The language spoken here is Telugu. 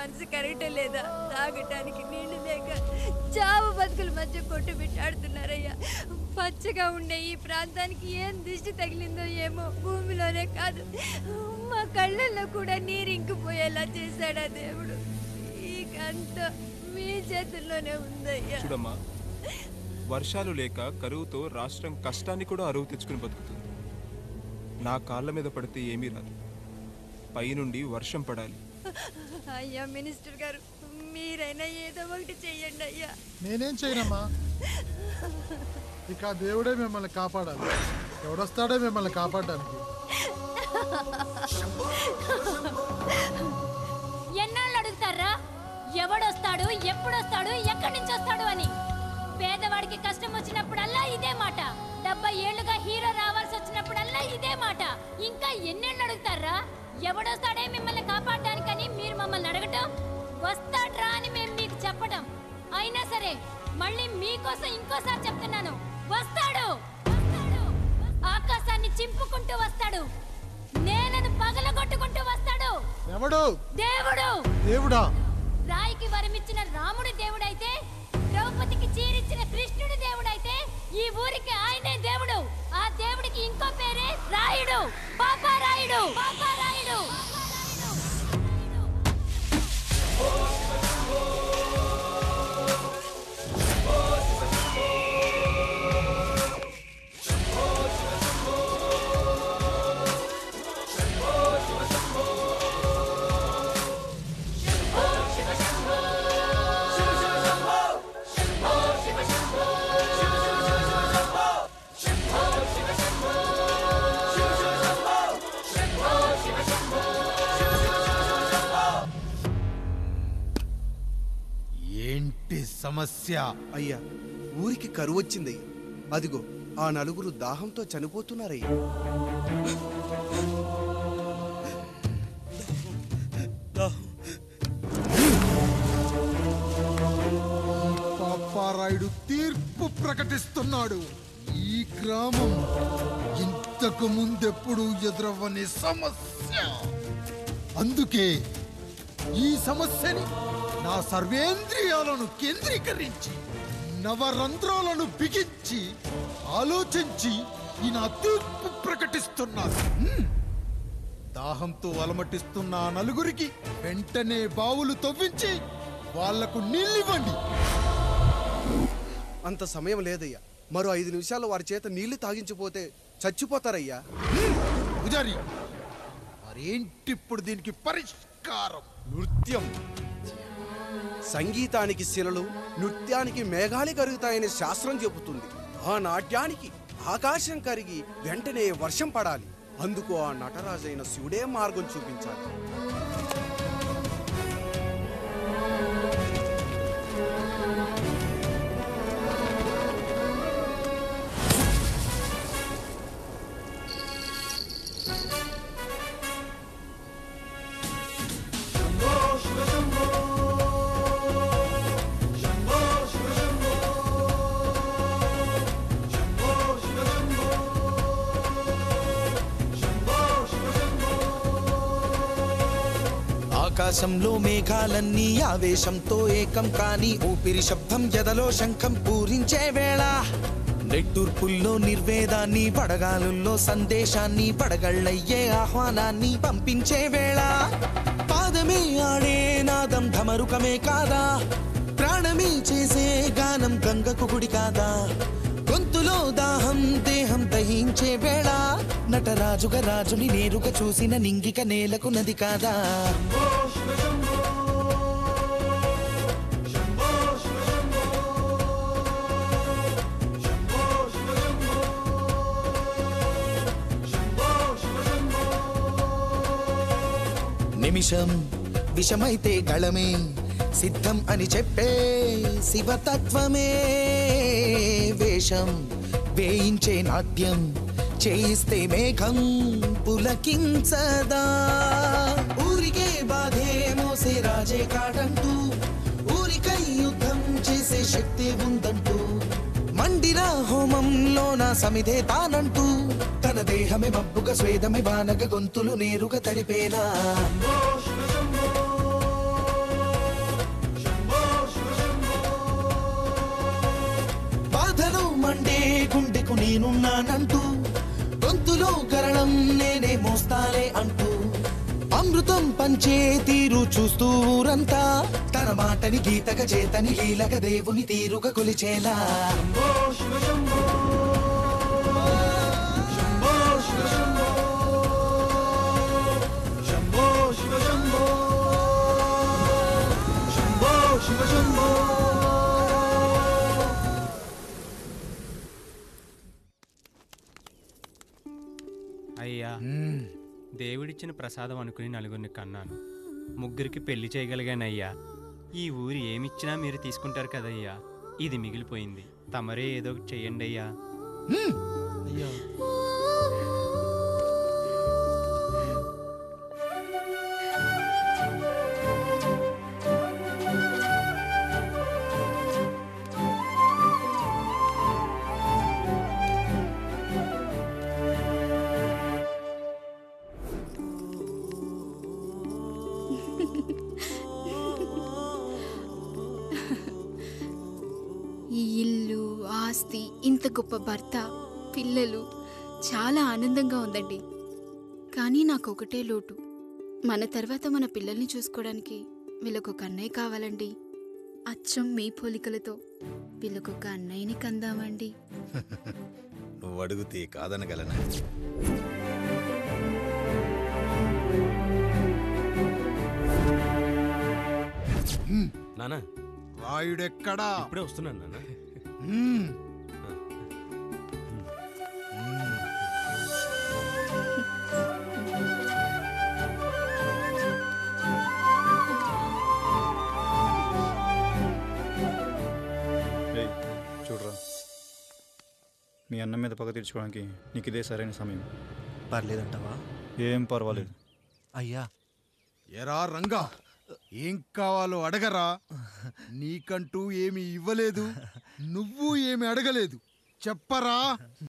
మనసు కరగటం లేదా తాగటానికి నీళ్లు లేక చావు బతుకుల మధ్య కొట్టు పెట్టాడుతున్నారయ్యా పచ్చగా ఉండే ఈ ప్రాంతానికి ఏం దిష్టి తగిలిందో ఏమో భూమిలోనే కాదు మా కళ్ళల్లో కూడా నీరు ఇంకిపోయేలా చేశాడా దేవుడు ఈకంత మీ చేతుల్లోనే ఉందయ్యా చూడమ్మా వర్షాలు లేక కరువుతో రాష్ట్రం కష్టాన్ని కూడా అరువు తెచ్చుకుని బతుకుతుంది నా కాళ్ళ మీద పడితే ఏమీ రాదు పైనుండి వర్షం పడాలి అయ్యా మినిస్టర్ గారు మీరైనా ఏదో ఒకటి చెయ్యండి అయ్యా నేనేం చేయనమ్మా ఇక ఆ దేవుడే మిమ్మల్ని కాపాడాలి ఎవడొస్తాడే మిమ్మల్ని కాపాడడానికి ఎన్నాళ్ళు అడుగుతారా ఎవడొస్తాడు ఎప్పుడొస్తాడు ఎక్కడి నుంచి వస్తాడు అని పేదవాడికి కష్టం వచ్చినప్పుడల్లా ఇదే మాట డెబ్బై ఏళ్లుగా హీరో రావాల్సి వచ్చినప్పుడల్లా ఇదే మాట ఇంకా ఎన్నేళ్ళు అడుగుతారా ఎవడొస్తాడే మిమ్మల్ని కాపాడడానికని మీరు మమ్మల్ని అడగటం వస్తాడ్రా అని మేము మీకు చెప్పడం అయినా సరే మళ్ళీ మీకోసం ఇంకోసారి చెప్తున్నాను వస్తాడు వస్తాడు. ఆకాశాన్ని చింపుకుంటూ వస్తాడు నేలను పగలగొట్టుకుంటూ వస్తాడు ఎవడు దేవుడు దేవుడా రాయికి వరమిచ్చిన రాముడి దేవుడైతే ద్రౌపదికి చీరిచ్చిన కృష్ణుడి దేవుడైతే ఈ ఊరికి ఆయనే దేవుడు ఆ దేవుడికి ఇంకో పేరే రాయుడు పాపా రాయుడు పాపా రాయుడు ఏంటి సమస్య అయ్యా ఊరికి కరువు వచ్చిందయ్యా అదిగో ఆ నలుగురు దాహంతో చనిపోతున్నారయ్యా పాపారాయుడు తీర్పు ప్రకటిస్తున్నాడు ఈ గ్రామం ఇంతకు ముందెప్పుడు ఎదురవ్వని సమస్య అందుకే ఈ సమస్యని నా సర్వేంద్రియాలను కేంద్రీకరించి నవరంధ్రాలను బిగించి ఆలోచించి ఈ నా తీర్పు ప్రకటిస్తున్నాను హ్మ్. దాహంతో అలమటిస్తున్న ఆ నలుగురికి వెంటనే బావులు తవ్వించి వాళ్లకు నీళ్ళివ్వండి అంత సమయం లేదయ్యా మరో ఐదు నిమిషాల్లో వారి చేత నీళ్లు తాగించిపోతే చచ్చిపోతారయ్యా పూజారి మరేంటి ఇప్పుడు దీనికి పరిష్కారం నృత్యం సంగీతానికి శిలలు నృత్యానికి మేఘాలు కరుగుతాయని శాస్త్రం చెబుతుంది ఆ నాట్యానికి ఆకాశం కరిగి వెంటనే వర్షం పడాలి అందుకు ఆ నటరాజైన శివుడే మార్గం చూపించాలి ఆకాశంలో మేఘాలన్నీ ఆవేశంతో ఏకం కాని ఊపిరి శబ్దం ఎదలో శంఖం పూరించే వేళ నెట్టూర్పుల్లో నిర్వేదాన్ని పడగాలుల్లో సందేశాన్ని పడగళ్ళయ్యే ఆహ్వానాన్ని పంపించే వేళ పాదమే ఆడే నాదం ఢమరుకమే కాదా ప్రాణమే చేసే గానం గంగకు గుడి కాదా గొంతులో దాహం దేహం దహించే వేళ నటరాజుగా రాజుని నేరుగా చూసిన నింగిక నేలకు నది కాదా నిమిషం విషమైతే గళమే సిద్ధం అని చెప్పే శివతత్వమే వేషం వేయించే నాట్యం చేయిస్తే మేఘం పులకించదా ఊరికే బాధే మోసే రాజే కాడంటూ ఊరికై యుద్ధం చేసే శక్తి ఉందంటూ మండిన హోమంలో నా సమిధే తానంటూ తన దేహమే మబ్బుగా స్వేదమే బానగ గొంతులు నేరుగా తడిపేనా నేనున్నానంటూ గొంతులో గరళం నేనే మోస్తాలే అంటూ అమృతం పంచే తీరు చూస్తూ ఊరంతా తన మాటని గీతక చేతని లీలక దేవుని తీరుగా కొలిచేలా అయ్యా దేవుడిచ్చిన ప్రసాదం అనుకుని నలుగురిని కన్నాను ముగ్గురికి పెళ్లి చేయగలిగానయ్యా ఈ ఊరు ఏమిచ్చినా మీరు తీసుకుంటారు కదయ్యా ఇది మిగిలిపోయింది తమరే ఏదో ఒకటి చెయ్యండి అయ్యా ఈ ఇల్లు ఆస్తి ఇంత గొప్ప భర్త పిల్లలు చాలా ఆనందంగా ఉందండి కానీ నాకు ఒకటే లోటు మన తర్వాత మన పిల్లల్ని చూసుకోవడానికి వీళ్ళకొక అన్నయ్య కావాలండి అచ్చం మీ పోలికలతో వీళ్ళకొక అన్నయ్యని కందామండి నువ్వు అడిగితే కాదనగలనా నానా రాయుడెక్కడా ఇప్పుడే వస్తున్నాను నాన్న మ్మ్. ఏయ్ చూడరా మీ అన్నం మీద పగ తీర్చుకోవడానికి నీకు ఇదే సరైన సమయం పర్లేదంటావా ఏం పర్వాలేదు అయ్యా ఎరా రంగా ఏం కావాలో అడగరా నీకంటూ ఏమి ఇవ్వలేదు నువ్వు ఏమి అడగలేదు చెప్పరా